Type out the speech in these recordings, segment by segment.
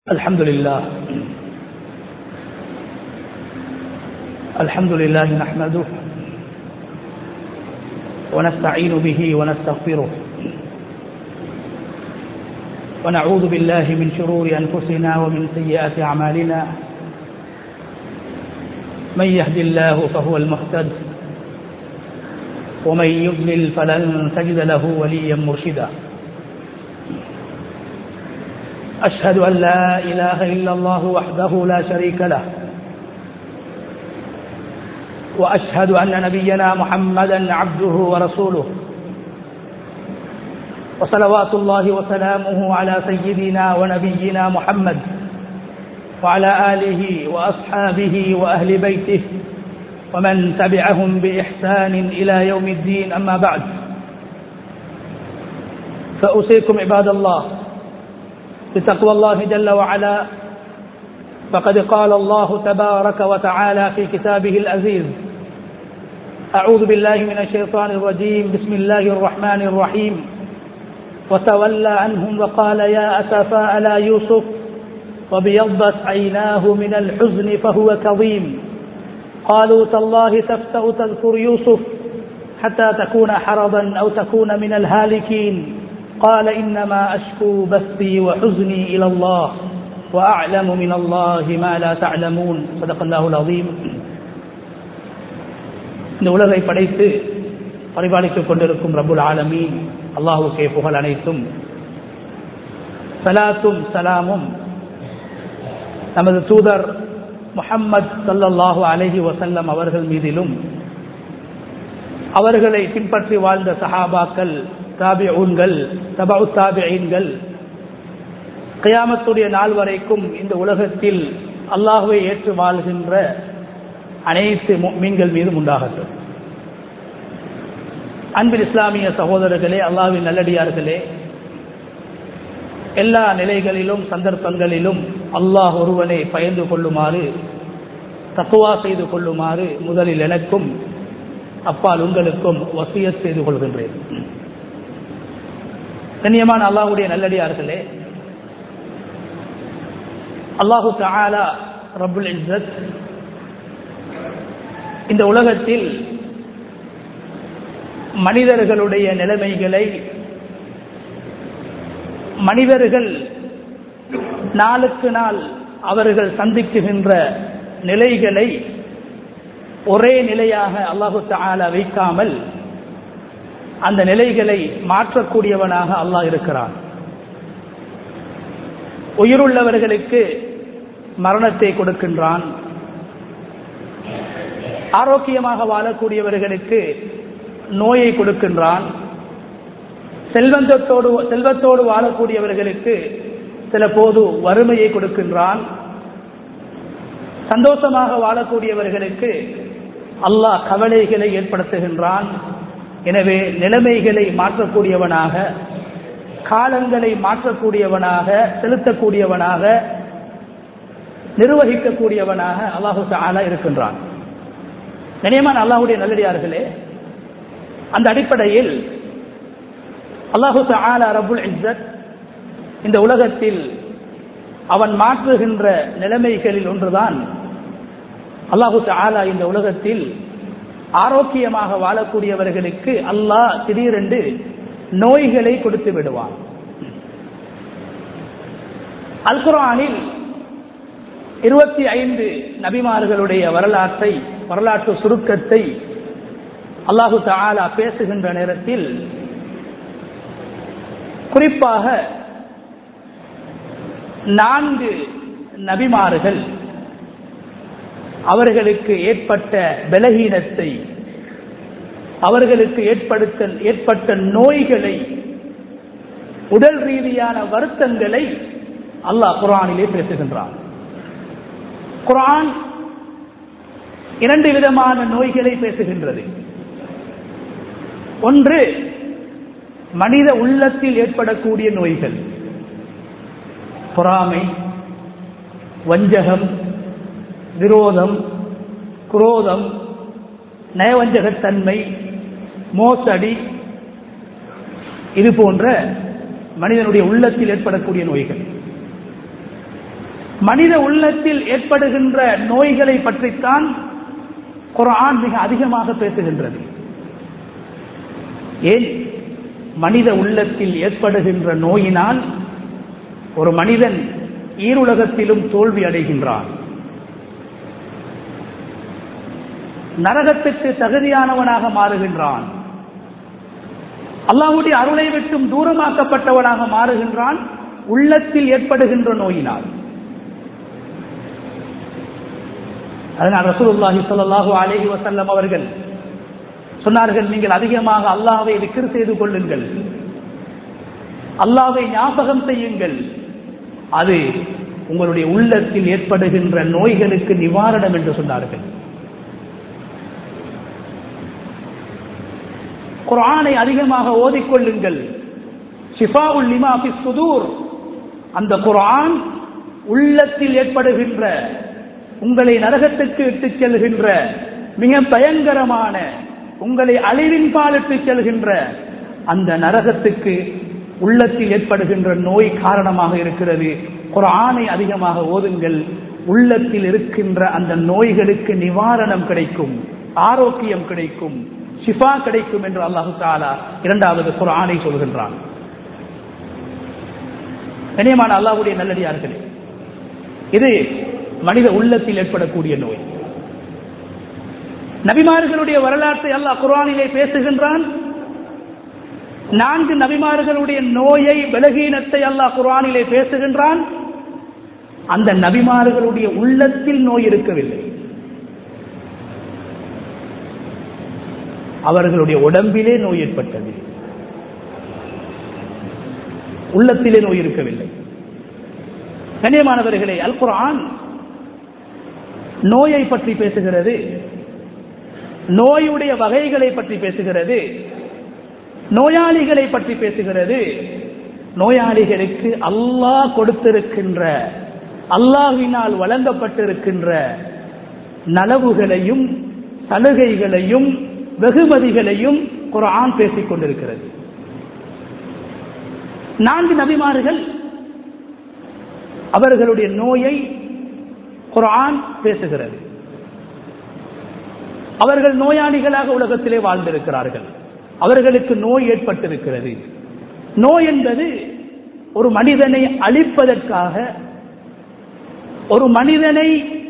الحمد لله الحمد لله نحمده ونستعين به ونستغفره ونعوذ بالله من شرور أنفسنا ومن سيئات أعمالنا من يهد الله فهو المهتد ومن يضلل فلن تجد له وليا مرشدا أشهد أن لا إله إلا الله وحده لا شريك له وأشهد أن نبينا محمدا عبده ورسوله وصلوات الله وسلامه على سيدنا ونبينا محمد وعلى آله وأصحابه وأهل بيته ومن تبعهم بإحسان إلى يوم الدين أما بعد فأوصيكم عباد الله بتقوى الله جل وعلا فقد قال الله تبارك وتعالى في كتابه العزيز أعوذ بالله من الشيطان الرجيم بسم الله الرحمن الرحيم وتولى عنهم وقال يا أسفا على يوسف وبيضت عيناه من الحزن فهو كظيم قالوا تالله تفتأ تذكر يوسف حتى تكون حرضا أو تكون من الهالكين قال إنما أشكو بثي وحزني إلى الله وأعلم من الله ما لا تعلمون صدق الله العظيم இந்த உலகை படைத்து பரிபாலித்துக் கொண்டிருக்கும் ரபுல் ஆலமீன் அல்லாஹுக்கே புகழ் அனைத்தும் சலாத்தும் சலாமும் நமது தூதர் முஹம்மத் சல்லல்லாஹு அலஹி வசல்லம் அவர்கள் மீதிலும் அவர்களை பின்பற்றி வாழ்ந்த சஹாபாக்கள் தாபிஊன்கள் தபு தாபியீன்கள் கயாமத்துடைய நாள் வரைக்கும் இந்த உலகத்தில் அல்லாஹுவை ஏற்று வாழ்கின்ற அனைத்து மீன்கள் மீதும் உண்டாகட்டும் அன்பில் இஸ்லாமிய சகோதரர்களே அல்லாவின் நல்லடியார்களே எல்லா நிலைகளிலும் சந்தர்ப்பங்களிலும் அல்லாஹ் ஒருவனை பயந்து கொள்ளுமாறு தக்குவா செய்து கொள்ளுமாறு முதலில் எனக்கும் அப்பால் உங்களுக்கும் வசியத் செய்து கொள்கின்றேன் கண்ணியமான அல்லாஹுடைய நல்லடியார்களே அல்லாஹு தாலா ரபுல் இஸ்ஸத் இந்த உலகத்தில் மனிதர்களுடைய நிலைமைகளை மனிதர்கள் நாளுக்கு நாள் அவர்கள் சந்திக்குகின்ற நிலைகளை ஒரே நிலையாக அல்லாஹு தாலா வைக்காமல் அந்த நிலைகளை மாற்றக்கூடியவனாக அல்லாஹ் இருக்கிறான் உயிருள்ளவர்களுக்கு மரணத்தை கொடுக்கின்றான் ஆரோக்கியமாக வாழக்கூடியவர்களுக்கு நோயை கொடுக்கின்றான் செல்வந்தத்தோடு செல்வத்தோடு வாழக்கூடியவர்களுக்கு சில போது வறுமையை கொடுக்கின்றான் சந்தோஷமாக வாழக்கூடியவர்களுக்கு அல்லாஹ் கவலைகளை ஏற்படுத்துகின்றான் எனவே நிலைமைகளை மாற்றக்கூடியவனாக காலங்களை மாற்றக்கூடியவனாக செலுத்தக்கூடியவனாக நிர்வகிக்கக்கூடியவனாக அல்லாஹு ஆலா இருக்கின்றான் நினையமான அல்லாஹுடைய நல்லடியார்களே அந்த அடிப்படையில் அல்லாஹு ஆலா ரபுல் இஸ்ஸத் இந்த உலகத்தில் அவன் மாற்றுகின்ற நிலைமைகளில் ஒன்றுதான் அல்லாஹு ஆலா இந்த உலகத்தில் ஆரோக்கியமாக வாழக்கூடியவர்களுக்கு அல்லாஹ் திடீரென்று நோய்களை கொடுத்து விடுவான் அல் குரானில் இருபத்தி ஐந்து நபிமார்களுடைய வரலாற்றை வரலாற்று சுருக்கத்தை அல்லாஹு தாலா பேசுகின்ற நேரத்தில் குறிப்பாக நான்கு நபிமார்கள் அவர்களுக்கு ஏற்பட்ட பலகீனத்தை அவர்களுக்கு ஏற்படுத்த ஏற்பட்ட நோய்களை உடல் ரீதியான வருத்தங்களை அல்லாஹ் குரானிலே பேசுகின்றான் குரான் இரண்டு விதமான நோய்களை பேசுகின்றது ஒன்று மனித உள்ளத்தில் ஏற்படக்கூடிய நோய்கள் பொறாமை வஞ்சகம் விரோதம் குரோதம் நயவஞ்சகத்தன்மை மோசடி இது போன்ற மனிதனுடைய உள்ளத்தில் ஏற்படக்கூடிய நோய்கள் மனித உள்ளத்தில் ஏற்படுகின்ற நோய்களை பற்றித்தான் குரான் மிக அதிகமாக பேசுகின்றது ஏன் மனித உள்ளத்தில் ஏற்படுகின்ற நோயினால் ஒரு மனிதன் ஈருலகத்திலும் தோல்வி அடைகின்றான் நரகத்துக்கு தகுதியானவனாக மாறுகின்றான் அல்லாஹுடைய அருளை விட்டும் தூரமாக்கப்பட்டவனாக மாறுகின்றான் உள்ளத்தில் ஏற்படுகின்ற நோயினால் அதனால் ரசூலுல்லாஹி ஸல்லல்லாஹு அலைஹி வஸல்லம் அவர்கள் சொன்னார்கள் நீங்கள் அதிகமாக அல்லாஹ்வை விக்கிர் செய்து கொள்ளுங்கள் அல்லாஹ்வை ஞாபகம் செய்யுங்கள் அது உங்களுடைய உள்ளத்தில் ஏற்படுகின்ற நோய்களுக்கு நிவாரணம் என்று சொன்னார்கள் குரானை அதிகமாக ஓதிக்கொள்ளுங்கள் ஷிஃபாவுல் லிமா ஃபி சுதூர் அந்த குரான் உள்ளத்தில் ஏற்படுகின்ற உங்களை நரகத்துக்கு இட்டுச் செல்கின்ற மிக பயங்கரமான உங்களை அழிவின் பாலிட்டு செல்கின்ற அந்த நரகத்துக்கு உள்ளத்தில் ஏற்படுகின்ற நோய் காரணமாக இருக்கிறது குரானை அதிகமாக ஓதுங்கள் உள்ளத்தில் இருக்கின்ற அந்த நோய்களுக்கு நிவாரணம் கிடைக்கும் ஆரோக்கியம் கிடைக்கும் ஷிஃபா கிடைக்கும் என்று அல்லாஹு தாலா இரண்டாவது குரானை சொல்கின்றான் கனியமான அல்லாஹுடைய நல்லடியார்களே இது மனித உள்ளத்தில் ஏற்படக்கூடிய நோய் நபிமார்களுடைய வரலாற்றை அல்லாஹ் குரானிலே பேசுகின்றான் நான்கு நபிமார்களுடைய நோயை பலகீனத்தை அல்லாஹ் குரானிலே பேசுகின்றான் அந்த நபிமார்களுடைய உள்ளத்தில் நோய் இருக்கவில்லை அவர்களுடைய உடம்பிலே நோய் ஏற்பட்டது உள்ளத்திலே நோய் இருக்கவில்லை கண்ணியமானவர்களே அல் குரான் நோயை பற்றி பேசுகிறது நோயுடைய வகைகளை பற்றி பேசுகிறது நோயாளிகளை பற்றி பேசுகிறது நோயாளிகளுக்கு அல்லாஹ் கொடுத்திருக்கின்ற அல்லாஹினால் வழங்கப்பட்டிருக்கின்ற நலவுகளையும் சலுகைகளையும் வெகுமதிகளையும் குரான் பேசிக் கொண்டிருக்கிறது நான்கு நபிமார்கள் அவர்களுடைய நோயை குரான் பேசுகிறது அவர்கள் நோயாளிகளாக உலகத்திலே வாழ்ந்திருக்கிறார்கள் அவர்களுக்கு நோய் ஏற்பட்டிருக்கிறது நோய் என்பது ஒரு மனிதனை அழிப்பதற்காக ஒரு மனிதனை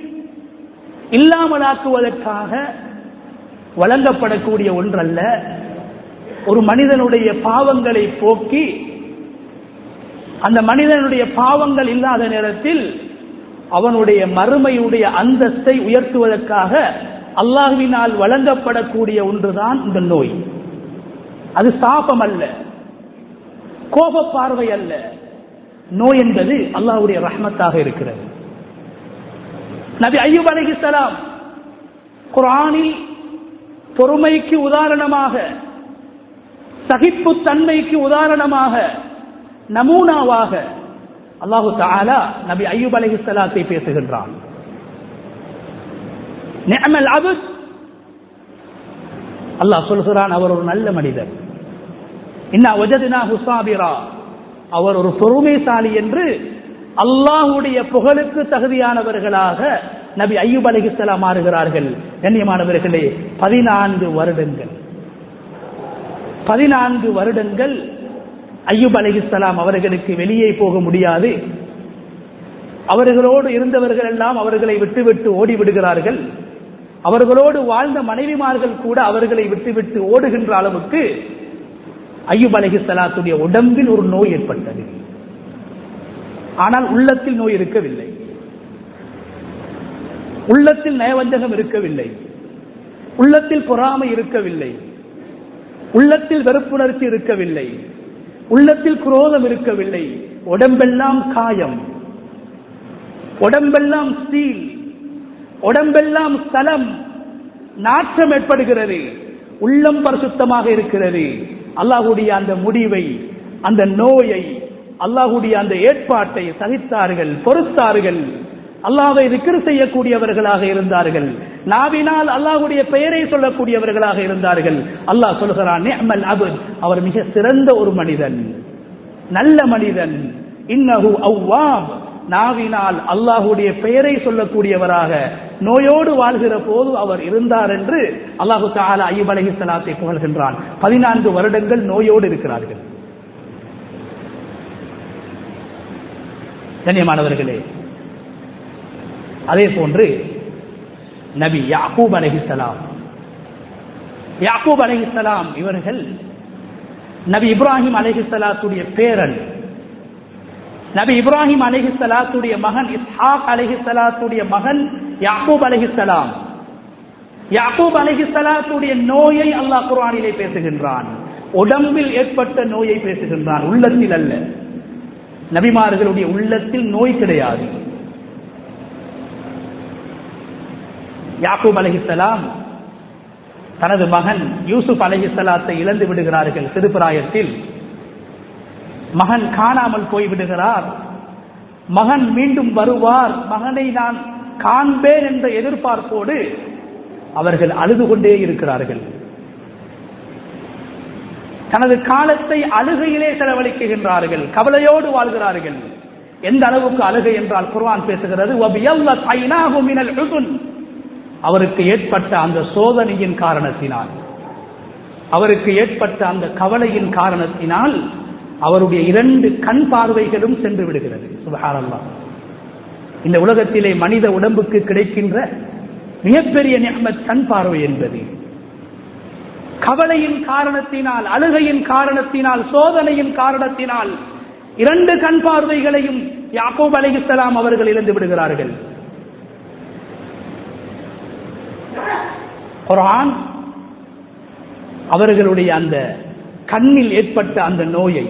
இல்லாமலாக்குவதற்காக வழங்கப்படக்கூடிய ஒன்றல்ல ஒரு மனிதனுடைய பாவங்களை போக்கி அந்த மனிதனுடைய பாவங்கள் இல்லாத நேரத்தில் அவனுடைய மறுமையுடைய அந்தஸ்தை உயர்த்துவதற்காக அல்லாஹுவினால் வழங்கப்படக்கூடிய ஒன்றுதான் இந்த நோய் அது சாபம் அல்ல கோப பார்வை அல்ல நோய் என்பது அல்லாஹுடைய ரஹ்மத்தாக இருக்கிறது நபி ஐயூப் அலிஹிசலாம் குரானில் பொறுமைக்கு உதாரணமாக சகிப்பு தன்மைக்கு உதாரணமாக நமூனாவாக அல்லாஹு தாலா நபி ஐயூப் அலிஹிசலாத்தை பேசுகின்றான் அல்லாஹ் சொல்கிறான் அவர் ஒரு நல்ல மனிதர் இன்னா வஜதினா ஹுசாபிரா அவர் ஒரு பொறுமைசாலி என்று அல்லாஹுடைய புகழுக்கு தகுதியானவர்களாக நபி ஐயூப் அலிஹிஸ்லாம் மாறுகிறார்கள் கண்ணியமானவர்களே பதினான்கு வருடங்கள் பதினான்கு வருடங்கள் ஐயூப் அலிஹிஸ்லாம் அவர்களுக்கு வெளியே போக முடியாது அவர்களோடு இருந்தவர்கள் எல்லாம் அவர்களை விட்டுவிட்டு ஓடி விடுகிறார்கள் அவர்களோடு வாழ்ந்த மனைவிமார்கள் கூட அவர்களை விட்டுவிட்டு ஓடுகின்ற அளவுக்கு ஐயூப் அலஹி சலாத்துடைய உடம்பில் ஒரு நோய் ஏற்பட்டது ஆனால் உள்ளத்தில் நோய் இருக்கவில்லை உள்ளத்தில் நயவஞ்சகம் இருக்கவில்லை உள்ளத்தில் பொறாமை இருக்கவில்லை உள்ளத்தில் வெறுப்புணர்ச்சி இருக்கவில்லை உள்ளத்தில் குரோதம் இருக்கவில்லை உடம்பெல்லாம் காயம் உடம்பெல்லாம் ஸ்டீல் உடம்பெல்லாம் ஸ்தலம் நாற்றம் ஏற்படுகிறது உள்ளம் பரிசுத்தமாக இருக்கிறது அல்லாஹுடைய அந்த முடிவை அந்த நோயை அல்லாஹுடைய அந்த ஏற்பாட்டை சகித்தார்கள் பொறுத்தார்கள் அல்லாவை விக்கிர் செய்யக்கூடியவர்களாக இருந்தார்கள் நாவினால் அல்லாஹுடைய பெயரை சொல்லக்கூடியவர்களாக இருந்தார்கள் அல்லாஹ் சொல்கிறான் நிஅமல் அபுத் அவர் மிக சிறந்த ஒரு மனிதன் நல்ல மனிதன் இன்னஹு அவ்வாப் நாவினால் அல்லாஹுடைய பெயரை சொல்லக்கூடியவராக நோயோடு வாழ்கிற போது அவர் இருந்தார் என்று அல்லாஹு தாலா ஐயப் அலஹி சலாத்தை புகழ்கின்றான் பதினான்கு வருடங்கள் நோயோடு இருக்கிறார்கள் கண்ணியமானவர்களே அதே போன்று நபி யாக்கூப் அலஹிசலாம் யாக்கூப் அலஹிசலாம் இவர்கள் நபி இப்ராஹிம் அலஹிசலாத்துடைய பேரன் நபி இப்ராஹிம் அலஹிசலாத்துடைய மகன் இஸ்ஹாக் அலஹிசலாத்துடைய மகன் யாக்கூப் அலஹிசலாம் யாக்கூப் அலஹிசலாத்துடைய நோயை அல்லாஹ் குர்ஆனிலே பேசுகின்றான் உடம்பில் ஏற்பட்ட நோயை பேசுகின்றான் உள்ளத்தில் அல்ல நபிமார்களுடைய உள்ளத்தில் நோய் கிடையாது யாக்கூப் அலஹிசலாம் தனது மகன் யூசுப் அலஹிசலாத்தை இழந்து விடுகிறார்கள் சிறுபிராயத்தில் மகன் காணாமல் போய்விடுகிறார் மகன் மீண்டும் வருவார் மகனை நான் காண்பேன் என்ற எதிர்பார்ப்போடு அவர்கள் அழுது கொண்டே இருக்கிறார்கள் தனது காலத்தை அழுகையிலே செலவழிக்கின்றார்கள் கவலையோடு வாழ்கிறார்கள் எந்த அளவுக்கு அழுகை என்றால் குர்ஆன் பேசுகிறது அவருக்கு ஏற்பட்ட அந்த சோதனையின் காரணத்தினால் அவருக்கு ஏற்பட்ட அந்த கவலையின் காரணத்தினால் அவருடைய இரண்டு கண் பார்வைகளும் சென்று விடுகிறது சுபஹானல்லா இந்த உலகத்திலே மனித உடம்புக்கு கிடைக்கின்ற மிகப்பெரிய நியமத் கண் பார்வை என்பது கவலையின் காரணத்தினால் அழுகையின் காரணத்தினால் சோதனையின் காரணத்தினால் இரண்டு கண் பார்வைகளையும் யாக்கோப் அலிஹிஸ்லாம் அவர்கள் இழந்து விடுகிறார்கள் குரான் அவர்களுடைய அந்த கண்ணில் ஏற்பட்ட அந்த நோயை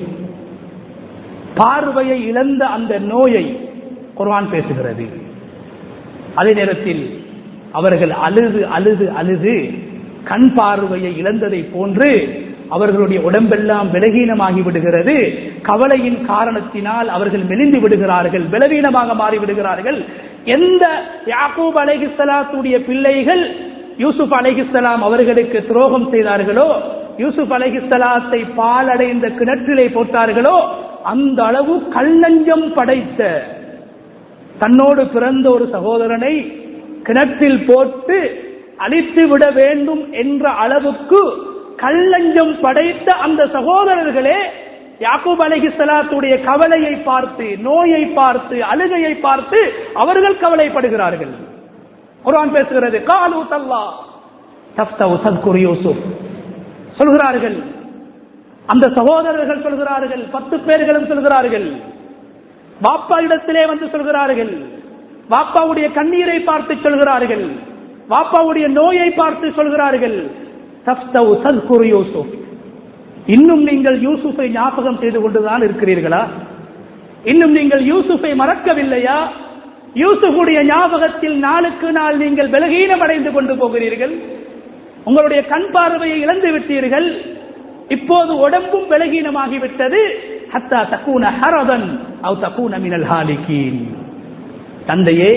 பார்வையை இழந்த அந்த நோயை குர்ஆன் பேசுகிறது அதே நேரத்தில் அவர்கள் அழுது அழுது அழுது கண் பார்வையை இழந்ததை போன்று அவர்களுடைய உடம்பெல்லாம் விலகீனமாகி விடுகிறது கவலையின் காரணத்தினால் அவர்கள் மெலிந்து விடுகிறார்கள் பலவீனமாக மாறி விடுகிறார்கள் எந்த யாக்கூப் அலைஹிஸ்ஸலாத்துடைய பிள்ளைகள் யூசுப் அலைஹிஸ்ஸலாம் அவர்களுக்கு துரோகம் செய்தார்களோ யூசுப் அலைஹிஸ்ஸலாத்தை பாலடைந்த கிணற்றிலே போட்டார்களோ அந்த அளவு கல்லஞ்சம் படைத்த தன்னோடு பிறந்த ஒரு சகோதரனை கிணற்றில் போட்டு அழித்து விட வேண்டும் என்ற அளவுக்கு கல்லஞ்சம் படைத்த அந்த சகோதரர்களே யாக்கூப் அலைஹிஸ்ஸலாத்துடைய கவலையை பார்த்து நோயை பார்த்து அழுகையை பார்த்து அவர்கள் கவலைப்படுகிறார்கள் குர்ஆன் பேசுகிறது காலு தல்லா தஃப்தவு தத்குரு யூசுப் சொல்கிறார்கள் அந்த சகோதரர்கள் சொல்கிறார்கள் பத்து பேர்களும் சொல்கிறார்கள் வாப்பா இடத்திலே வந்து சொல்கிறார்கள் வாப்பாவுடைய கண்ணீரை பார்த்து சொல்கிறார்கள் வாப்பாவுடைய நோயை பார்த்து சொல்கிறார்கள் தஃப்தவு தத்குரு யூசுப் இன்னும் நீங்கள் யூசுஃபை ஞாபகம் செய்து கொண்டுதான் இருக்கிறீர்களா இன்னும் நீங்கள் யூசுஃபை மறக்கவில்லையா யூசுஃபுடைய ஞாபகத்தில் நாளுக்கு நாள் நீங்கள் பலகீனம் அடைந்து கொண்டு போகிறீர்கள் உங்களுடைய கண் பார்வையை இழந்து விட்டீர்கள் இப்போது உடம்பும் பலகீனமாகிவிட்டது ஹத்தா தக்கூன ஹரதன் அவ் தக்கூன மினல் ஹாலிகீன் தந்தையே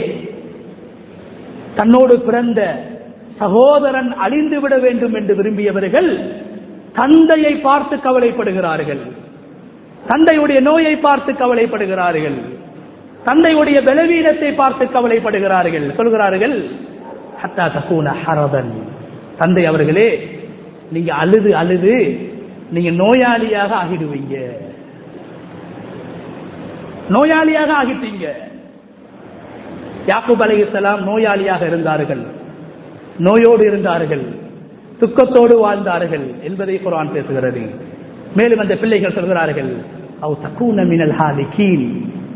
தன்னோடு பிறந்த சகோதரன் அழிந்து விட வேண்டும் என்று விரும்பியவர்கள் தந்தையை பார்த்து கவலைப்படுகிறார்கள் தந்தையுடைய நோயை பார்த்து கவலைப்படுகிறார்கள் தந்தையுடைய பலவீனத்தை பார்த்து கவலைப்படுகிறார்கள் சொல்கிறார்கள் ஹத்தா தக்கூன ஹரதன் தந்தை அவர்களே நீங்க அழுது அழுது நீங்க நோயாளியாக ஆகிடுவீங்க நோயாளியாக ஆகிட்டீங்க யாக்கூப் அலைஹிஸ்ஸலாம் நோயாளியாக இருந்தார்கள் நோயோடு இருந்தார்கள் துக்கத்தோடு வாழ்ந்தார்கள் என்பதை குரான் பேசுகிறது மேலும் அந்த பிள்ளைகள் சொல்கிறார்கள் அவ் தக்கூன மினல் ஹாலிகீன்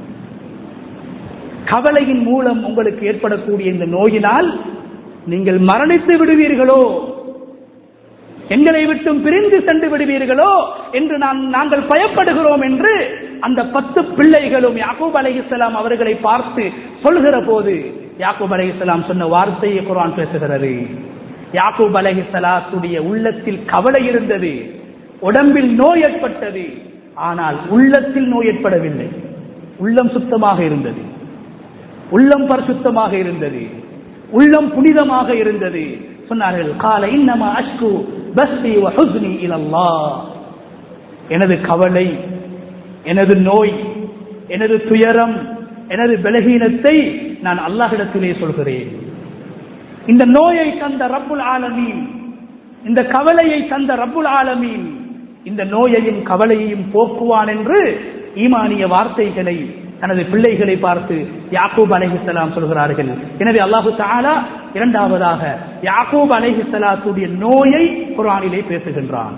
கவலையின் மூலம் உங்களுக்கு ஏற்படக்கூடிய இந்த நோயினால் நீங்கள் மரணித்து விடுவீர்களோ எங்களை விட்டும் பிரிந்து சென்று விடுவீர்களோ என்று நான் நாங்கள் பயப்படுகிறோம் என்று அந்த பத்து பிள்ளைகளும் யாக்கூப் அலைஹிஸ்ஸலாம் அவர்களை பார்த்து சொல்கிற போது யாக்கூப் அலைஹிஸ்ஸலாம் சொன்ன வார்த்தையை குரான் பேசுகிறது யாக்கூப் அலைஹிஸ்ஸலாத்துடைய உள்ளத்தில் கவலை இருந்தது உடம்பில் நோய் ஏற்பட்டது ஆனால் உள்ளத்தில் நோய் ஏற்படவில்லை உள்ளம் சுத்தமாக இருந்தது உள்ளம் பரிசுத்தமாக இருந்தது உள்ளம் புனிதமாக இருந்தது சொன்னார்கள் கால இன்னமா அஷ்கு பஸ்தி வஹுஸ்னி இலல்லாஹ் எனது கவலை எனது நோய் எனது துயரம் எனது பலகீனத்தை நான் அல்லாஹிடத்திலே சொல்கிறேன் இந்த நோயை தந்த ரப்புல் ஆலமீன் இந்த கவலையை தந்த ரப்புல் ஆலமீன் இந்த நோயையும் கவலையையும் போக்குவான் என்று ஈமானிய வார்த்தைகளை தனது பிள்ளைகளை பார்த்து யாக்கூப் அலைஹிஸ்ஸலாம் சொல்கிறார்கள் எனவே அல்லாஹு தாலா இரண்டாவதாக யாக்கூப் அலைஹிஸ்ஸலாத்துடைய நோயை குரானிலே பேசுகின்றான்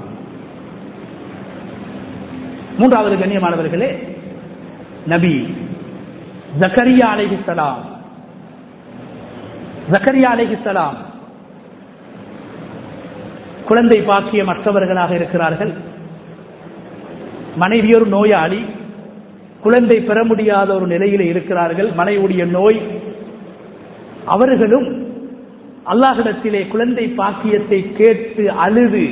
மூன்றாவது கண்ணியமானவர்களே நபி ஜக்கரியா அலைஹிஸ்ஸலாம் ஜக்கரியா அலைஹிஸ்ஸலாம் குழந்தை பாக்கிய மற்றவர்களாக இருக்கிறார்கள் மனைவி ஒரு நோயாளி குழந்தை பெற முடியாத ஒரு நிலையில் இருக்கிறார்கள் மனைவியுடைய நோய் அவர்களும் அல்லாஹிடத்திலே குழந்தை பாக்கியத்தை கேட்டு அழுது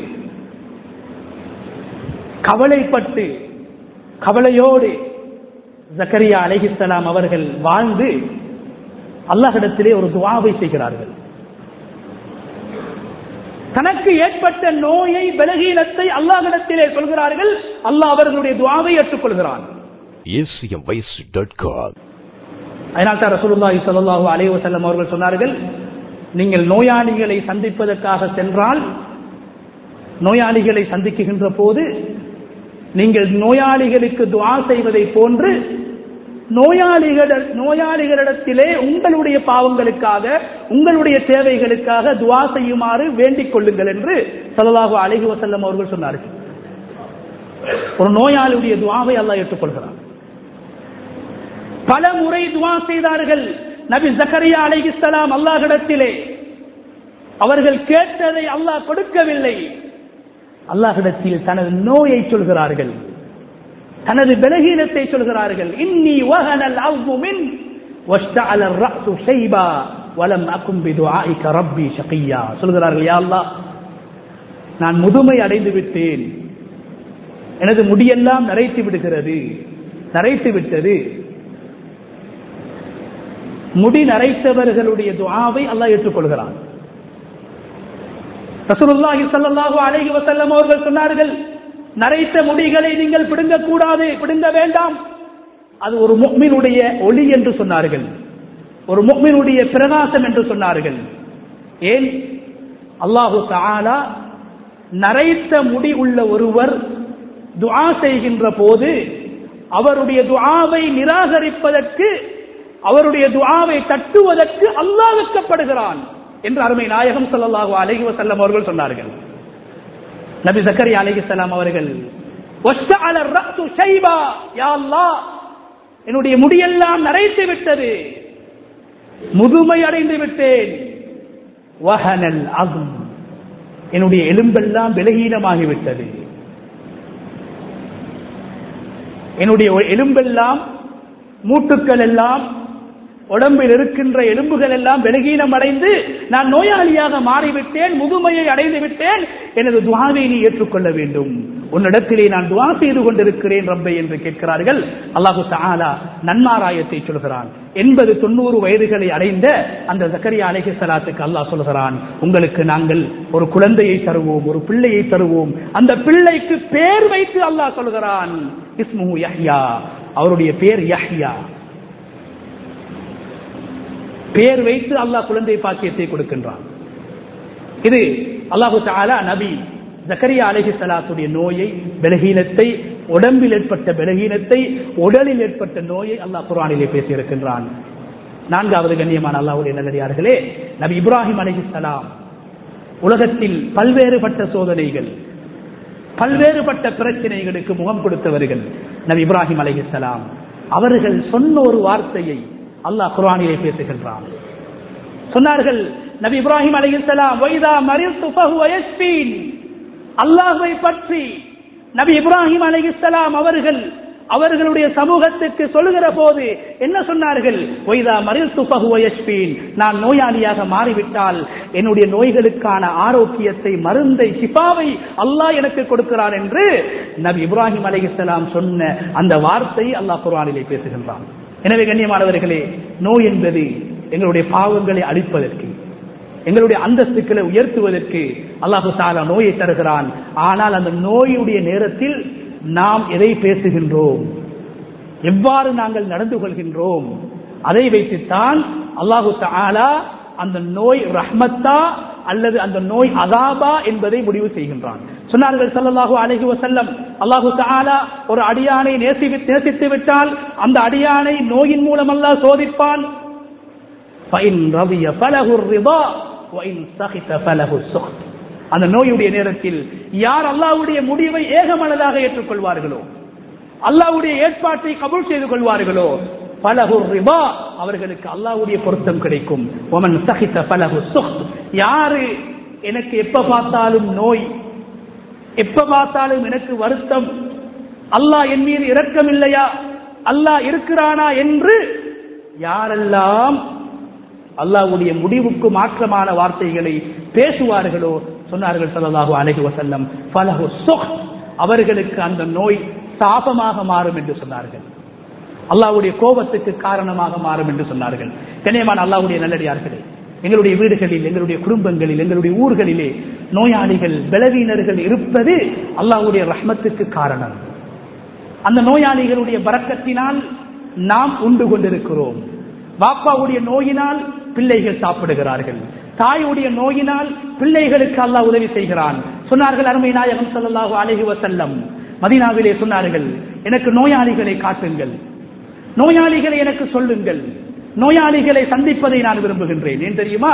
கவலைப்பட்டு கவலையோடு ஜக்கரியா அலைஹிஸ்ஸலாம் அவர்கள் வாழ்ந்து அல்லாஹிடத்திலே ஒரு துவாவை செய்கிறார்கள் தனக்கு ஏற்பட்ட நோயை பலகீனத்தை அல்லாஹிடத்திலே சொல்கிறார்கள் அல்லாஹ் அவர்களுடைய துவாவை ஏற்றுக்கொள்கிறான் acmvoice.com அதனால் தான் ரசூலுல்லாஹி ஸல்லல்லாஹு அலைஹி வஸல்லம் அவர்கள் சொன்னார்கள் நீங்கள் நோயாளிகளை சந்திப்பதற்காக சென்றால் நோயாளிகளை சந்திக்குகின்ற போது நீங்கள் நோயாளிகளுக்கு துஆ செய்வதை போன்று நோயாளிகள் நோயாளிகளிடத்திலே உங்களுடைய பாவங்களுக்காக உங்களுடைய தேவைகளுக்காக துஆ செய்யுமாறு வேண்டிக் கொள்ளுங்கள் என்று ஸல்லல்லாஹு அலைஹி வஸல்லம் அவர்கள் சொன்னார்கள் ஒரு நோயாளியுடைய துஆவை அல்லாஹ் ஏற்றுக்கொள்கிறான் பல முறை துவா செய்தார்கள் நபி ஜக்கரியா அலைஹிஸ்ஸலாம் அல்லாஹ்விடத்திலே அவர்கள் கேட்டதை அல்லாஹ் கொடுக்கவில்லை அல்லாஹ்விடத்தில் தனது நோயை சொல்கிறார்கள் தனது பலகீனத்தை சொல்கிறார்கள் இன்னி வஹனல் அவ்வு மின் வஷ்தஅல الرأس شيبا ولم أكن بدعائك ربي شقيا சொல்கிறார்கள் யா அல்லாஹ் நான் முதுமை அடைந்து விட்டேன் எனது முடியெல்லாம் நரைத்து விடுகிறது நரைத்து விட்டது முடி நரைத்தவர்களுடைய துஆவை அல்லாஹ் ஏற்றுக்கொள்கிறான் ரசூலுல்லாஹி ஸல்லல்லாஹு அலைஹி வஸல்லம் அவர்கள் சொன்னார்கள் நரைத்த முடிகளை நீங்கள் பிடுங்க கூடாது பிடுங்க வேண்டாம் அது ஒரு முக்மினுடைய ஒளி என்று சொன்னார்கள் ஒரு முக்மினுடைய பிரகாசம் என்று சொன்னார்கள் ஏன் அல்லாஹு தஆலா நரைத்த முடி உள்ள ஒருவர் துஆ செய்கின்ற போது அவருடைய துஆவை நிராகரிப்பதற்கு அவருடைய துஆவை தட்டுவதற்கு அல்லாஹ் வெட்கப்படுகிறான் என்று அருமை நாயகம் ஸல்லல்லாஹு அலைஹி வஸல்லம் அவர்கள் சொன்னார்கள் நபி ஜக்கரியா அலைஹிஸ்ஸலாம் அவர்கள் வஷ்தஅல الرأس ஷைபா யா அல்லாஹ் என்னுடைய முடியெல்லாம் நரைத்து விட்டது முதுமை அடைந்து விட்டேன் வஹனல் அஸ்ம் என்னுடைய எலும்பெல்லாம் விலகீனமாகிவிட்டது என்னுடைய எலும்பெல்லாம் மூட்டுக்கள் எல்லாம் உடம்பில் இருக்கின்ற எலும்புகள் எல்லாம் பலகீனம் அடைந்து நான் நோயாளியாக மாறிவிட்டேன் முதுமையை அடைந்து விட்டேன் எனது துவாவை நீ ஏற்றுக்கொள்ள வேண்டும் உன்னிடத்திலே நான் துவா செய்து கொண்டிருக்கிறேன் ரப்பை என்று கேட்கிறார்கள் அல்லாஹு தஆலா நன்மாராயத்தை சொல்கிறான் எண்பது தொண்ணூறு வயதுகளை அடைந்த அந்த ஜக்கரியா அலைஹி ஸலாத்துக்கு அல்லாஹ் சொல்கிறான் உங்களுக்கு நாங்கள் ஒரு குழந்தையை தருவோம் ஒரு பிள்ளையை தருவோம் அந்த பிள்ளைக்கு பேர் வைத்து அல்லாஹ் சொல்கிறான் இஸ்முஹு யஹ்யா அவருடைய பேர் யஹ்யா பேர் வைத்து அல்லாஹ் குழந்தை பாக்கியத்தை கொடுக்கின்றான் இது அல்லாஹு தாலா நபி ஜக்கரியா அலஹி சலாத்துடைய நோயை பலகீனத்தை உடம்பில் ஏற்பட்ட பலகீனத்தை உடலில் ஏற்பட்ட நோயை அல்லாஹ் குரானிலே பேசியிருக்கின்றான் நான்காவது கண்ணியமான அல்லாஹுடைய நல்லடியார்களே நபி இப்ராஹிம் அலஹி சலாம் உலகத்தில் பல்வேறுபட்ட சோதனைகள் பல்வேறுபட்ட பிரச்சனைகளுக்கு முகம் கொடுத்தவர்கள் நபி இப்ராஹிம் அலஹிசலாம் அவர்கள் சொன்ன ஒரு வார்த்தையை அல்லாஹ் குரானிலே பேசுகின்றான் சொன்னார்கள் நபி இப்ராஹிம் அலைஹிஸ்ஸலாம் வைதா மரித்து ஃபஹுவ யஸ்பீன் அல்லாஹ்வை பற்றி நபி இப்ராஹிம் அலைஹிஸ்ஸலாம் அவர்கள் அவர்களுடைய சமூகத்துக்கு சொல்லுகிற போது என்ன சொன்னார்கள் ஒய்தா மரித்து ஃபஹுவ யஸ்பீன் நான் நோயாளியாக மாறிவிட்டால் என்னுடைய நோய்களுக்கான ஆரோக்கியத்தை மருந்தை சிபாவை அல்லாஹ் எனக்கு கொடுக்கிறான் என்று நபி இப்ராஹிம் அலைஹிஸ்ஸலாம் சொன்ன அந்த வார்த்தை அல்லாஹ் குர்ஆனிலே பேசுகின்றான் எனவே கண்ணியமானவர்களே நோய் என்பது எங்களுடைய பாவங்களை அழிப்பதற்கு எங்களுடைய அந்தஸ்துக்களை உயர்த்துவதற்கு அல்லாஹு தாலா நோயை தருகிறான் ஆனால் அந்த நோயுடைய நேரத்தில் நாம் எதை பேசுகின்றோம் எவ்வாறு நாங்கள் நடந்து கொள்கின்றோம் அதை வைத்துத்தான் அல்லாஹு தாலா அந்த நோய் ரஹ்மத்தா அல்லது அந்த நோய் அதாபா என்பதை முடிவு செய்கின்றான் சொன்னார்கள் சல்லல்லாஹு அலைஹி வசல்லம் அல்லாஹு தாலா ஒரு அடியானை நேசி நேசித்து விட்டால் அந்த அடியானை நோயின் மூலம் அல்லாஹ் சோதிப்பான் அந்த நோயுடைய நேரத்தில் யார் அல்லாவுடைய முடிவை ஏகமனதாக ஏற்றுக்கொள்வார்களோ அல்லாவுடைய ஏற்பாட்டை கபூல் செய்து கொள்வார்களோ பலகு ரிபா அவர்களுக்கு அல்லாவுடைய பொருத்தம் கிடைக்கும் ஒமன் சகித்த பலகு சுக் யாரு எனக்கு எப்ப பார்த்தாலும் நோய் எப்ப பார்த்தாலும் எனக்கு வருத்தம் அல்லாஹ் என் மீது இரக்கம் இல்லையா அல்லாஹ் இருக்கிறானா என்று யாரெல்லாம் அல்லாவுடைய முடிவுக்கு மாற்றமான வார்த்தைகளை பேசுவார்களோ சொன்னார்கள் சல்லாஹூ அலஹி வசல்லம் பலகு சுக் அவர்களுக்கு அந்த நோய் சாபமாக மாறும் என்று சொன்னார்கள் அல்லாவுடைய கோபத்துக்கு காரணமாக மாறும் என்று சொன்னார்கள் கண்ணியமான அல்லாவுடைய நல்லடியார்களே எங்களுடைய வீடுகளில் எங்களுடைய குடும்பங்களில் எங்களுடைய ஊர்களிலே நோயாளிகள் பலவீனர்கள் இருப்பது அல்லாவுடைய ரஹ்மத்துக்கு காரணம் அந்த நோயாளிகளுடைய பறக்கத்தினால் நாம் உண்டு கொண்டிருக்கிறோம் பாப்பாவுடைய நோயினால் பிள்ளைகள் சாப்பிடுகிறார்கள் தாயுடைய நோயினால் பிள்ளைகளுக்கு அல்லாஹ் உதவி செய்கிறான் சொன்னார்கள் அருமை நாயகம் சல்லாஹூ அலஹி வசல்லம் மதினாவிலே சொன்னார்கள் எனக்கு நோயாளிகளை காட்டுங்கள் நோயாளிகளை எனக்கு சொல்லுங்கள் நோயாளிகளை சந்திப்பதை நான் விரும்புகின்றேன் ஏன் தெரியுமா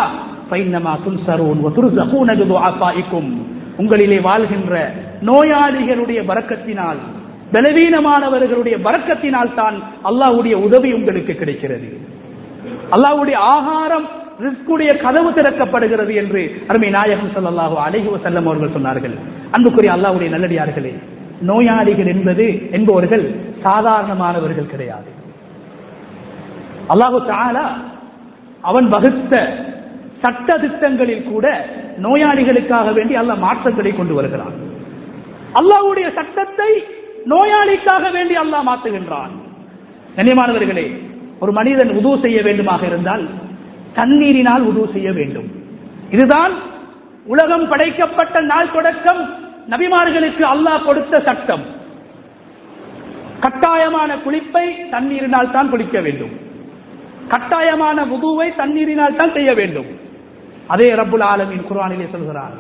உங்களிலே வாழ்கின்ற நோயாளிகளுடைய பறக்கத்தினால் பலவீனமானவர்களுடைய பறக்கத்தினால் தான் அல்லாவுடைய உதவி உங்களுக்கு கிடைக்கிறது அல்லாவுடைய ஆகாரம் ரிஸ்குடைய கதவு திறக்கப்படுகிறது என்று அருமை நாயகம் சொல்லல்லாஹோ அழகி செல்லம் அவர்கள் சொன்னார்கள் அன்புக்குரிய அல்லாவுடைய நல்லடியார்களே நோயாளிகள் என்பது என்பவர்கள் சாதாரணமானவர்கள் கிடையாது அல்லாஹு தாலா அவன் வகுத்த சட்ட திட்டங்களில் கூட நோயாளிகளுக்காக வேண்டி அல்ல மாற்றங்களை கொண்டு வருகிறான் அல்லாவுடைய சட்டத்தை நோயாளிக்காக வேண்டி அல்லாஹ் மாற்றுகின்றான் கண்ணியமானவர்களே ஒரு மனிதன் உது செய்ய வேண்டுமாக இருந்தால் தண்ணீரினால் உது செய்ய வேண்டும் இதுதான் உலகம் படைக்கப்பட்ட நாள் தொடக்கம் நபிமார்களுக்கு அல்லாஹ் கொடுத்த சட்டம் கட்டாயமான குளிப்பை தண்ணீரினால் தான் குளிக்க வேண்டும் கட்டாயமான உதுவை தண்ணீரினால் தான் செய்ய வேண்டும் அதே ரப்புல் ஆலமின் குர்ஆனிலே சொல்கிறார்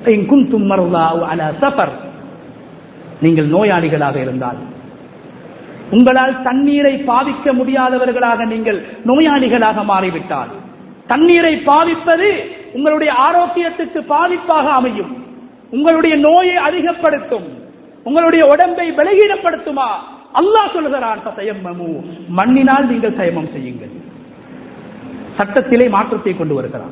சஃபர் நீங்கள் நோயாளிகளாக இருந்தால் உங்களால் தண்ணீரை பாவிக்க முடியாதவர்களாக நீங்கள் நோயாளிகளாக மாறிவிட்டால் தண்ணீரை பாவிப்பது உங்களுடைய ஆரோக்கியத்துக்கு பாதிப்பாக அமையும் உங்களுடைய நோயை அதிகப்படுத்தும் உங்களுடைய உடம்பை பலகீனப்படுத்துமா அல்லாஹ் சொல்கிறான் மண்ணினால் நீங்கள் சயமம் செய்யுங்கள் சட்டத்திலே மாற்றத்தை கொண்டு வருகிறான்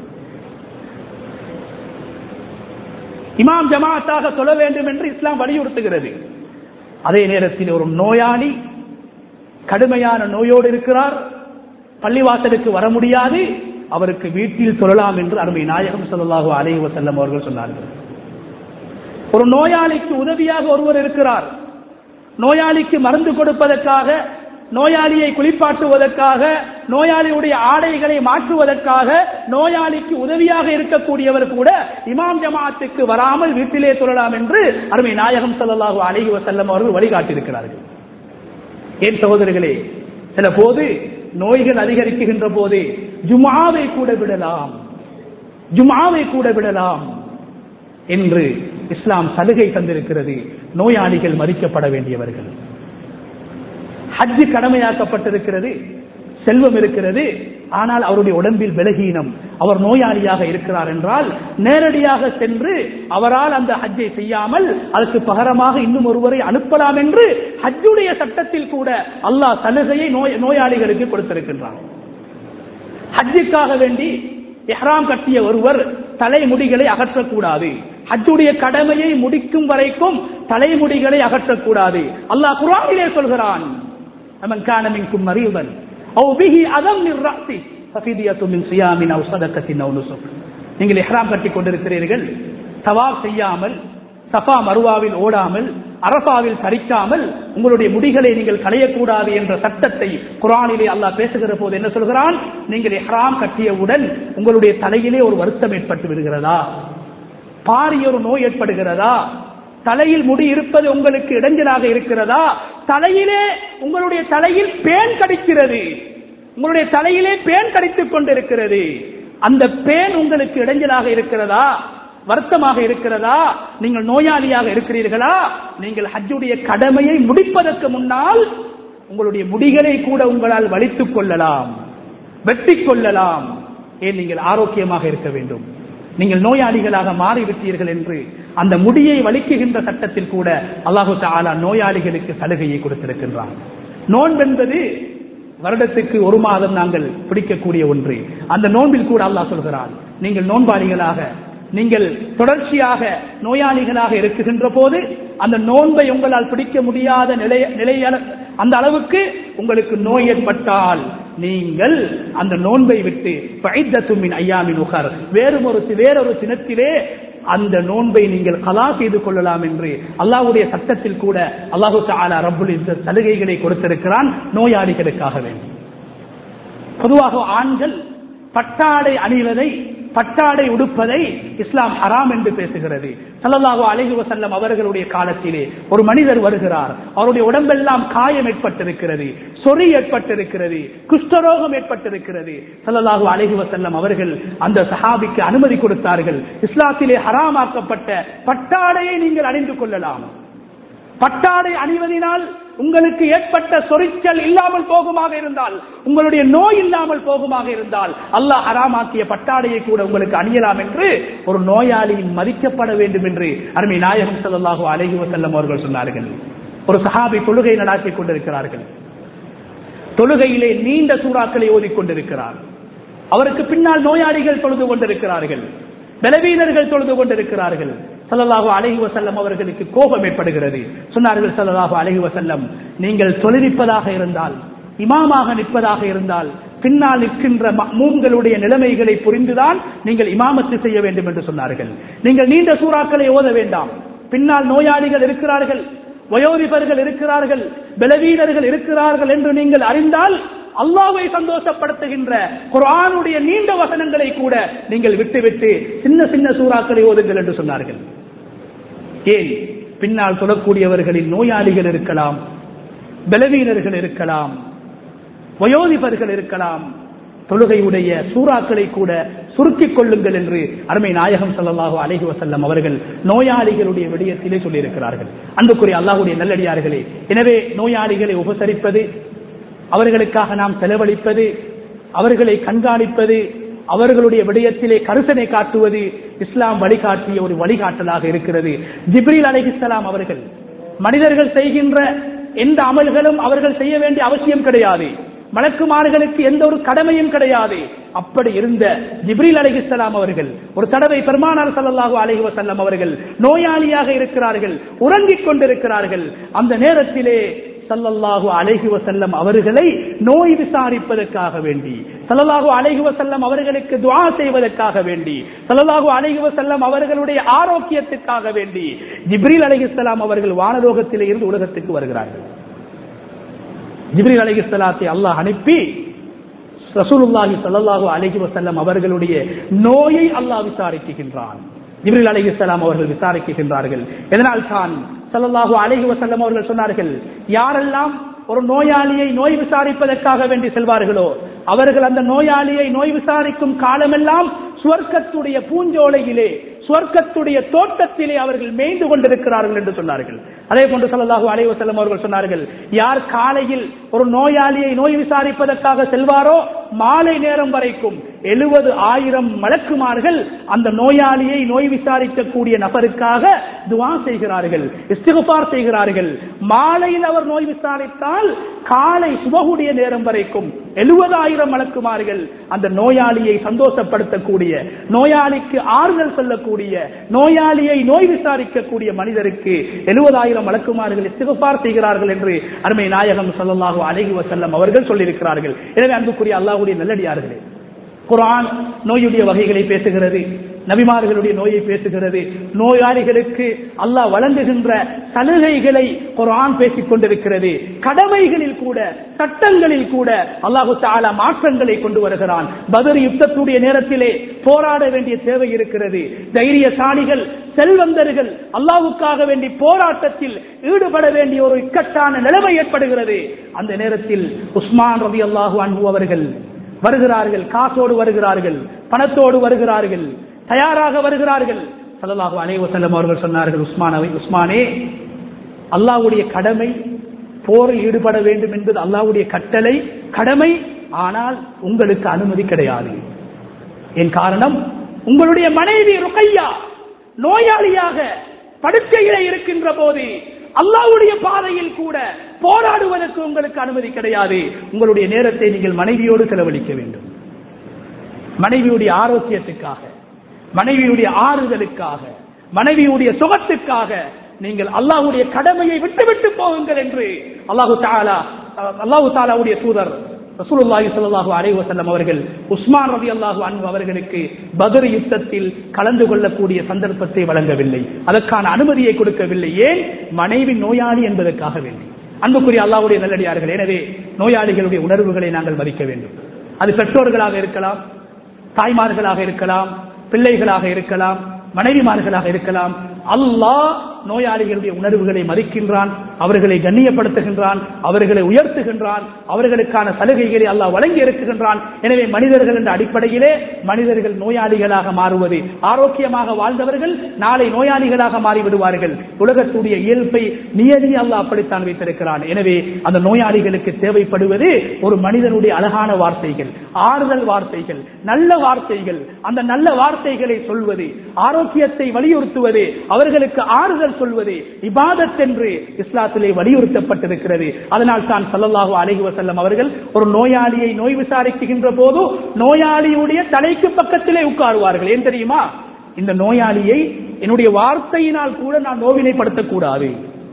இமாம் ஜமாத்தாக சொல்ல வேண்டும் என்று இஸ்லாம் வலியுறுத்துகிறது அதே நேரத்தில் ஒரு நோயாளி கடுமையான நோயோடு இருக்கிறார் பள்ளிவாசலுக்கு வர முடியாது அவருக்கு வீட்டில் சொல்லலாம் என்று அருமை நாயகம் சொல்லலாக அலைவ செல்லம் அவர்கள் சொன்னார்கள் ஒரு நோயாளிக்கு உதவியாக ஒருவர் இருக்கிறார் நோயாளிக்கு மருந்து கொடுப்பதற்காக நோயாளியை குளிப்பாட்டுவதற்காக நோயாளியுடைய ஆடைகளை மாற்றுவதற்காக நோயாளிக்கு உதவியாக இருக்கக்கூடியவர் கூட இமாம் ஜமாத்துக்கு வராமல் வீட்டிலே சொல்லலாம் என்று அருமை நாயகம் சல்லாஹூ அழகி வசல்லம் அவர்கள் வழிகாட்டியிருக்கிறார்கள் ஏன் சகோதரர்களே சில போது நோய்கள் அதிகரிக்கின்ற போது ஜுமாவை கூட விடலாம் ஜுமாவை கூட விடலாம் என்று இஸ்லாம் சலுகை தந்திருக்கிறது நோயாளிகள் மறிக்கப்பட வேண்டியவர்கள் ஹஜ்ஜு கடமையாக்கப்பட்டிருக்கிறது செல்வம் இருக்கிறது ஆனால் அவருடைய உடம்பில் விலகீனம் அவர் நோயாளியாக இருக்கிறார் என்றால் நேரடியாக சென்று அவரால் அந்த ஹஜ்ஜை செய்யாமல் அதற்கு பகரமாக இன்னும் ஒருவரை அனுப்பலாம் என்று ஹஜ்ஜுடைய சட்டத்தில் கூட அல்லாஹ் சலுகையை நோய் நோயாளிகளுக்கு கொடுத்திருக்கின்றான் ஹஜ்ஜுக்காக வேண்டி எஹ்ராம் கட்டிய ஒருவர் தலைமுடிகளை அகற்றக்கூடாது ஹஜ்ஜுடைய கடமையை முடிக்கும் வரைக்கும் தலைமுடிகளை அகற்றக்கூடாது அல்லாஹ் குரானிலே சொல்கிறான் من كان منكم مريضا او به اذى من راسه ففدية من صيام او صدقة او نسك நீங்கள் இஹ்ராம் கட்டி கொண்டிருக்கிறீர்கள் தவாப் செய்யாமல் சஃபா மருவாவில் ஓடாமல் அரபாவில் தரிக்காமல் உங்களுடைய முடிகளை நீங்கள் களையக்கூடாது என்ற சட்டத்தை குரானிலே அல்லாஹ் பேசுகிற போது என்ன சொல்கிறான் நீங்கள் இஹ்ராம் கட்டியவுடன் உங்களுடைய தலையிலே ஒரு வருத்தம் ஏற்பட்டு விடுகிறதா பாரிய ஒரு நோய் ஏற்படுகிறதா தலையில் முடி இருப்பது உங்களுக்கு இடைஞ்சலாக இருக்கிறதா தலையிலே உங்களுடைய தலையில் பேன் கடிக்கிறது உங்களுடைய தலையிலே பேன் கடித்துக் கொண்டிருக்கிறது அந்த பேன் உங்களுக்கு இடைஞ்சலாக இருக்கிறதா வருத்தமாக இருக்கிறதா நீங்கள் நோயாளியாக இருக்கிறீர்களா நீங்கள் ஹஜ்ஜுடைய கடமையை முடிப்பதற்கு முன்னால் உங்களுடைய முடிகளை கூட உங்களால் வலித்துக் கொள்ளலாம் வெட்டிக் கொள்ளலாம் ஏன் நீங்கள் ஆரோக்கியமாக இருக்க வேண்டும் நீங்கள் நோயாளிகளாக மாறிவிட்டீர்கள் என்று அந்த முடியை வலிக்குகின்ற சட்டத்தில் கூட அல்லாஹு தாலா நோயாளிகளுக்கு சலுகையை கொடுத்திருக்கின்றான் நோன்பென்பது வருடத்துக்கு ஒரு மாதம் நாங்கள் பிடிக்கக்கூடிய ஒன்று அந்த நோன்பில் கூட அல்லாஹ் சொல்கிறான் நீங்கள் நோன்பாளிகளாக நீங்கள் தொடர்ச்சியாக நோயாளிகளாக இருக்குகின்ற போது அந்த நோன்பை உங்களால் பிடிக்க முடியாத நிலை நிலையான அந்த அளவுக்கு உங்களுக்கு நோய் ஏற்பட்டால் நீங்கள் அந்த நோன்பை விட்டு பைத்தத்துமின் ஐயாமின் உகர் வேறும் ஒரு வேறொரு தினத்திலே அந்த நோன்பை நீங்கள் கலா செய்து கொள்ளலாம் என்று அல்லாஹ்வுடைய சட்டத்தில் கூட அல்லாஹு தாலா ரப்புல் இஸ்ஸத் சலுகைகளை கொடுத்திருக்கிறான் நோயாளிகளுக்காக வேண்டி பொதுவாக ஆண்கள் பட்டாடை அணிவதை பட்டாடை உடுப்பதை இஸ்லாம் ஹராம் என்று பேசுகிறது சல்லல்லாஹு அலைஹி வஸல்லம் அவர்களுடைய காலத்திலே ஒரு மனிதர் வருகிறார் அவருடைய உடம்பெல்லாம் காயம் ஏற்பட்டிருக்கிறது சொறி ஏற்பட்டிருக்கிறது குஷ்டரோகம் ஏற்பட்டிருக்கிறது சல்லல்லாஹு அலைஹி வஸல்லம் அவர்கள் அந்த சஹாபிக்கு அனுமதி கொடுத்தார்கள் இஸ்லாத்திலே ஹராமாக்கப்பட்ட பட்டாடையை நீங்கள் அணிந்து கொள்ளலாம் பட்டாடை அணிவதினால் உங்களுக்கு ஏற்பட்ட சொரிச்சல் இல்லாமல் போகுமாக இருந்தால் உங்களுடைய நோய் இல்லாமல் போகுமாக இருந்தால் அல்லாஹ் ஹராமாக்கிய பட்டாடையை கூட உங்களுக்கு அணியலாம் என்று ஒரு நோயாளியின் மதிக்கப்பட வேண்டும் என்று அருமை நாயகம் ஸல்லல்லாஹு அலைஹி வஸல்லம் அவர்கள் சொன்னார்கள் ஒரு சஹாபி தொழுகை நடாத்திக் கொண்டிருக்கிறார்கள் தொழுகையிலே நீண்ட சூறாக்களை ஓதிக்கொண்டிருக்கிறார் அவருக்கு பின்னால் நோயாளிகள் தொழுது கொண்டிருக்கிறார்கள் பலவீனர்கள் தொழுது கொண்டிருக்கிறார்கள் சல்லல்லாஹு அலைஹி வசல்லம் அவர்களுக்கு கோபம் ஏற்படுகிறது சொன்னார்கள் சல்லல்லாஹு அலைஹி வசல்லம் நீங்கள் தொழிலிப்பதாக இருந்தால் இமாமாக நிற்பதாக இருந்தால் பின்னால் நிற்கின்ற மூங்களுடைய நிலைமைகளை புரிந்துதான் நீங்கள் இமாமத்து செய்ய வேண்டும் என்று சொன்னார்கள் நீங்கள் நீண்ட சூறாக்களை ஓத வேண்டாம் பின்னால் நோயாளிகள் இருக்கிறார்கள் வயோதிபர்கள் இருக்கிறார்கள் பலவீனர்கள் இருக்கிறார்கள் என்று நீங்கள் அறிந்தால் அல்லாவை சந்தோஷப்படுத்துகின்ற குரானுடைய நீண்ட வசனங்களை கூட நீங்கள் விட்டுவிட்டு சின்ன சின்ன சூறாக்களை ஓதுங்கள் என்று சொன்னார்கள் ஏன் பின்னால் சொல்லக்கூடியவர்களின் நோயாளிகள் இருக்கலாம் பலவீனர்கள் இருக்கலாம் வயோதிபர்கள் இருக்கலாம் தொழுகையுடைய சூறாக்களை கூட சுருக்கிக் கொள்ளுங்கள் என்று அருமை நாயகம் ஸல்லல்லாஹு அலைஹி வஸல்லம் அவர்கள் நோயாளிகளுடைய விடயத்திலே சொல்லியிருக்கிறார்கள் அன்புக்குரிய அல்லாஹ்வுடைய நல்லடியார்களே எனவே நோயாளிகளை உபசரிப்பது அவர்களுக்காக நாம் செலவழிப்பது அவர்களை கண்காணிப்பது அவர்களுடைய விடயத்திலே கருசனை காட்டுவது இஸ்லாம் வழிகாட்டிய ஒரு வழிகாட்டலாக இருக்கிறது ஜிப்ரீல் அலைஹிஸ்ஸலாம் அவர்கள் மனிதர்கள் செய்கின்ற எந்த அமல்களும் அவர்கள் செய்ய வேண்டிய அவசியம் கிடையாது மலக்குமார்களுக்கு எந்த ஒரு கடமையும் கிடையாது அப்படி இருந்த ஜிப்ரீல் அலைஹிஸ்ஸலாம் அவர்கள் ஒரு தடவை பெருமானார் ஸல்லல்லாஹு அலைஹி வஸல்லம் அவர்கள் நோயாளியாக இருக்கிறார்கள் உறங்கிக் கொண்டிருக்கிறார்கள் அந்த நேரத்திலே சல்லல்லாஹு அலைஹி வசல்லம் அவர்களை நோய் விசாரிப்பதற்காக வேண்டி சல்லல்லாஹு அலைஹி வசல்லம் அவர்களுக்கு துவா செய்வதற்காக வேண்டி சல்லல்லாஹு அலைஹி வசல்லம் அவர்களுடைய ஆரோக்கியத்துக்காக வேண்டி ஜிப்ரீல் அலைஹிஸ்ஸலாம் அவர்கள் வானலோகத்திலே இருந்து உலகத்துக்கு வருகிறார்கள் ஜிப்ரீல் அலைஹிஸ்ஸலாத்தை அல்லாஹ் அனுப்பி ரசூலுல்லாஹி ஸல்லல்லாஹு அலைஹி வஸல்லம் அவர்களுடைய நோயை அல்லாஹ் விசாரிக்கின்றான் ஜிப்ரீல் அலைஹிஸ்ஸலாம் அவர்கள் விசாரிக்கின்றார்கள் எதனால் தான் ஸல்லல்லாஹு அலைஹி வஸல்லம் அவர்கள் சொன்னார்கள் யாரெல்லாம் ஒரு நோயாளியை நோய் விசாரிப்பதற்காக வேண்டி செல்வார்களோ அவர்கள் அந்த நோயாளியை நோய் விசாரிக்கும் காலமெல்லாம் சுவர்க்கத்துடைய பூஞ்சோலையிலே சுவர்க்கத்துடைய தோட்டத்திலே அவர்கள் மேய்ந்து கொண்டிருக்கிறார்கள் என்று சொன்னார்கள் அதே போன்று சல்லல்லாஹு அலைஹி வஸல்லம் அவர்கள் சொன்னார்கள் யார் காலையில் ஒரு நோயாளியை நோய் விசாரிப்பதற்காக செல்வாரோ மாலை நேரம் வரைக்கும் எழுபது ஆயிரம் மலக்குமார்கள் அந்த நோயாளியை நோய் விசாரிக்கக்கூடிய நபருக்காக துவா செய்கிறார்கள் இஸ்திகுபார் செய்கிறார்கள் மாலையில் அவர் நோய் விசாரித்தால் காலை சுபகுடைய நேரம் வரைக்கும் எழுபதாயிரம் மலக்குமார்கள் அந்த நோயாளியை சந்தோஷப்படுத்தக்கூடிய நோயாளிக்கு ஆறுதல் சொல்லக்கூடிய நோயாளியை நோய் விசாரிக்கக்கூடிய மனிதருக்கு எழுபதாயிரம் மலக்குமார்கள் இஸ்திகுபார் செய்கிறார்கள் என்று அருமை நாயகம் ஸல்லல்லாஹு அலைஹி வஸல்லம் அவர்கள் சொல்லியிருக்கிறார்கள் எனவே அன்புக்குரிய அல்லாஹ்வுடைய நல்லடியார்களே குர்ஆன் நோயுடைய வகைகளை பேசுகிறது நபிமார்களுடைய நோயை பேசுகிறது நோயாளிகளுக்கு அல்லாஹ் வழங்குகின்ற சலுகைகளை குர்ஆன் பேசிக் கொண்டிருக்கிறது கடமைகளில் கூட சட்டங்களில் கூட அல்லாஹு தாலா மாற்றங்களை கொண்டு வருகிறான் பதர் யுத்தத்துடைய நேரத்திலே போராட வேண்டிய தேவை இருக்கிறது தைரியசாலிகள் செல்வந்தர்கள் அல்லாவுக்காக வேண்டி போராட்டத்தில் ஈடுபட வேண்டிய ஒரு இக்கட்டான நிலைமை ஏற்படுகிறது அந்த நேரத்தில் உஸ்மான் ரவி அல்லாஹு அன்பு அவர்கள் வருகிறார்கள் காசோடு வருகிறார்கள் பணத்தோடு வருகிறார்கள் தயாராக வருகிறார்கள் சல்லல்லாஹு அலைஹி வஸல்லம் அவர்கள் சொன்னார்கள் உஸ்மானவை உஸ்மானே அல்லாஹ்வுடைய கடமை போரில் ஈடுபட வேண்டும் என்பது அல்லாஹ்வுடைய கட்டளை கடமை ஆனால் உங்களுக்கு அனுமதி கிடையாது என் காரணம் உங்களுடைய மனைவி ருக்கையா நோயாளியாக படுக்கையிலே இருக்கின்ற போது அல்லாவுடைய பாதையில் கூட போராடுவதற்கு உங்களுக்கு அனுமதி கிடையாது உங்களுடைய நேரத்தை நீங்கள் மனைவியோடு செலவழிக்க வேண்டும் மனைவியுடைய ஆரோக்கியத்துக்காக மனைவியுடைய ஆறுதலுக்காக மனைவியுடைய சுகத்துக்காக நீங்கள் அல்லாஹுடைய கடமையை விட்டுவிட்டு போகுங்கள் என்று அல்லாஹு தாலா அல்லாஹு தாலாவுடைய தூதர் ரசூலுல்லாஹி ஸல்லல்லாஹு அலைஹி வஸல்லம் அவர்கள் உஸ்மான் ரலியல்லாஹு அன்ஹு அவர்களுக்கு பத்ர் யுத்தத்தில் கலந்து கொள்ளக்கூடிய சந்தர்ப்பத்தை வழங்கவில்லை அதற்கான அனுமதியை கொடுக்கவில்லை ஏன் மனைவி நோயாளி என்பதற்காக வேண்டி அன்புக்குரிய அல்லாஹ்வுடைய நல்லடியார்கள் எனவே நோயாளிகளுடைய உணர்வுகளை நாங்கள் மதிக்க வேண்டும் அது பெற்றோர்களாக இருக்கலாம் தாய்மார்களாக இருக்கலாம் பிள்ளைகளாக இருக்கலாம் மனைவிமார்களாக இருக்கலாம் அல்லாஹ் நோயாளிகளுடைய உணர்வுகளை மதிக்கின்றான் அவர்களை கண்ணியப்படுத்துகின்றான் அவர்களை உயர்த்துகின்றான் அவர்களுக்கான சலுகைகளை அல்லாஹ் வழங்கி இருக்குகின்றான் எனவே மனிதர்கள் என்ற அடிப்படையிலே மனிதர்கள் நோயாளிகளாக மாறுவது ஆரோக்கியமாக வாழ்ந்தவர்கள் நாளை நோயாளிகளாக மாறிவிடுவார்கள் உலகத்துடைய இயல்பை நியதி அல்லாஹ் அப்படித்தான் வைத்திருக்கிறான் எனவே அந்த நோயாளிகளுக்கு தேவைப்படுவது ஒரு மனிதனுடைய அழகான வார்த்தைகள் ஆறுதல் வார்த்தைகள் நல்ல வார்த்தைகள் அந்த நல்ல வார்த்தைகளை சொல்வது ஆரோக்கியத்தை வலியுறுத்துவது அவர்களுக்கு ஆறுதல் சொல்வது இபாதத் என்று இஸ்லாத்திலே வலியுறுத்தப்பட்டிருக்கிறது அதனால் தான் சல்லல்லாஹு அலைஹி வஸல்லம் அவர்கள் ஒரு நோயாளியை நோய் விசாரிக்கின்ற போது நோயாளியுடைய தலைக்கு பக்கத்திலே உட்காருவார்கள் ஏன் தெரியுமா இந்த நோயாளியை என்னுடைய வார்த்தையினால் கூட நான் நோவினைப்படுத்தக்கூடாது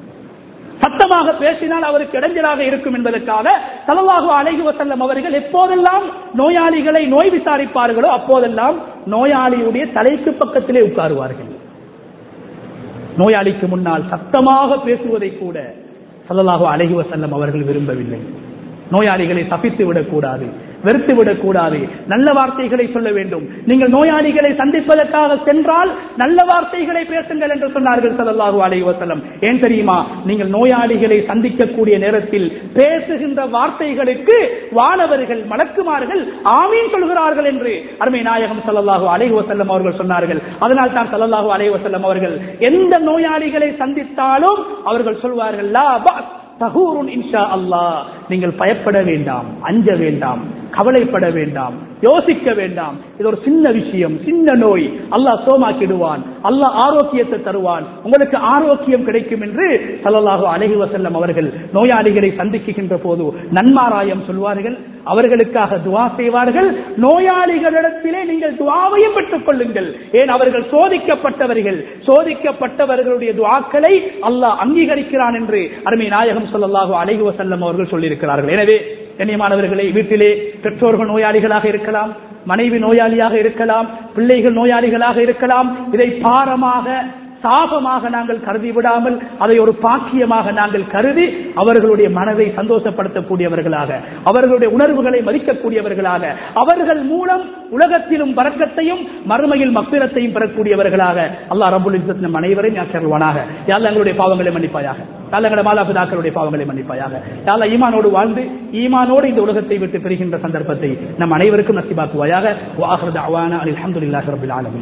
சத்தமாக பேசினால் அவருக்கு இடைஞ்சலாக இருக்கும் என்பதற்காக தலவாக அழகி வசல்லம் அவர்கள் எப்போதெல்லாம் நோயாளிகளை நோய் விசாரிப்பார்களோ அப்போதெல்லாம் நோயாளியுடைய தலைக்கு பக்கத்திலே உட்காருவார்கள் நோயாளிக்கு முன்னால் சத்தமாக பேசுவதை கூட சல்லல்லாஹு அழகி வசல்லம் அவர்கள் விரும்பவில்லை நோயாளிகளை தப்பித்து விடக்கூடாது வெறுத்து விடக்கூடாது நல்ல வார்த்தைகளை சொல்ல வேண்டும் நீங்கள் நோயாளிகளை சந்திப்பதற்காக சென்றால் நல்ல வார்த்தைகளை பேசுங்கள் என்று சொன்னார்கள் சல்லல்லாஹு அலைஹி வஸல்லம் ஏன் தெரியுமா நீங்கள் நோயாளிகளை சந்திக்கக்கூடிய நேரத்தில் பேசுகின்ற வார்த்தைகளுக்கு வானவர்கள் மலக்குமார்கள் ஆமீன் சொல்கிறார்கள் என்று அருமை நாயகம் சல்லல்லாஹு அலைஹி வஸல்லம் அவர்கள் சொன்னார்கள் அதனால் தான் சல்லல்லாஹு அலைஹி வஸல்லம் அவர்கள் எந்த நோயாளிகளை சந்தித்தாலும் அவர்கள் சொல்வார்கள் லா பஸ் தகூருன் இன்ஷா அல்லாஹ் நீங்கள் பயப்பட வேண்டாம் அஞ்ச வேண்டாம் கவலைப்பட வேண்டாம் யோசிக்க வேண்டாம் இது ஒரு சின்ன விஷயம் சின்ன நோய் அல்லாஹ் சோமாக்கிடுவான் அல்லாஹ் ஆரோக்கியத்தை தருவான் உங்களுக்கு ஆரோக்கியம் கிடைக்கும் என்று சல்லல்லாஹு அலைஹி வஸல்லம் அவர்கள் நோயாளிகளை சந்திக்கின்ற போது நன்மாராயம் சொல்வார்கள் அவர்களுக்காக துவா செய்வார்கள் நோயாளிகளிடத்திலே நீங்கள் துவாவையும் பெற்றுக் கொள்ளுங்கள் ஏன் அவர்கள் சோதிக்கப்பட்டவர்கள் சோதிக்கப்பட்டவர்களுடைய துவாக்களை அல்லாஹ் அங்கீகரிக்கிறான் என்று அருமை நாயகம் சொல்லல்லாஹு அலைஹி வஸல்லம் அவர்கள் சொல்லியிருக்கிறார்கள் எனவே கண்ணியமானவர்களை வீட்டிலே பெற்றோர்கள் நோயாளிகளாக இருக்கலாம் மனைவி நோயாளியாக இருக்கலாம் பிள்ளைகள் நோயாளிகளாக இருக்கலாம் இதை பாரமாக சாபமாக நாங்கள் கருதி விடாமல் அதை ஒரு பாக்கியமாக நாங்கள் கருதி அவர்களுடைய மனதை சந்தோஷப்படுத்தக்கூடியவர்களாக அவர்களுடைய உணர்வுகளை மதிக்கக்கூடியவர்களாக அவர்கள் மூலம் உலகத்திலும் பறக்கத்தையும் மறுமையில் மப்பிரத்தையும் பெறக்கூடியவர்களாக அல்லாஹ் ரபுல் இஸ்ஸத் நம் அனைவரையும் யாக்கருவானாக யாழ் எங்களுடைய பாவங்களை மன்னிப்பாயாக யாழ் எங்களுடைய மாதாபிதாக்களுடைய பாவங்களை மன்னிப்பாயாக யாழ் ஈமானோடு வாழ்ந்து ஈமானோடு இந்த உலகத்தை விட்டு பெறுகின்ற சந்தர்ப்பத்தை நம் அனைவருக்கும் நசிபாக்குவாயாக வாஹர் அவானா அலி அஹமதுல்லாஹி ரபில் ஆலமீன்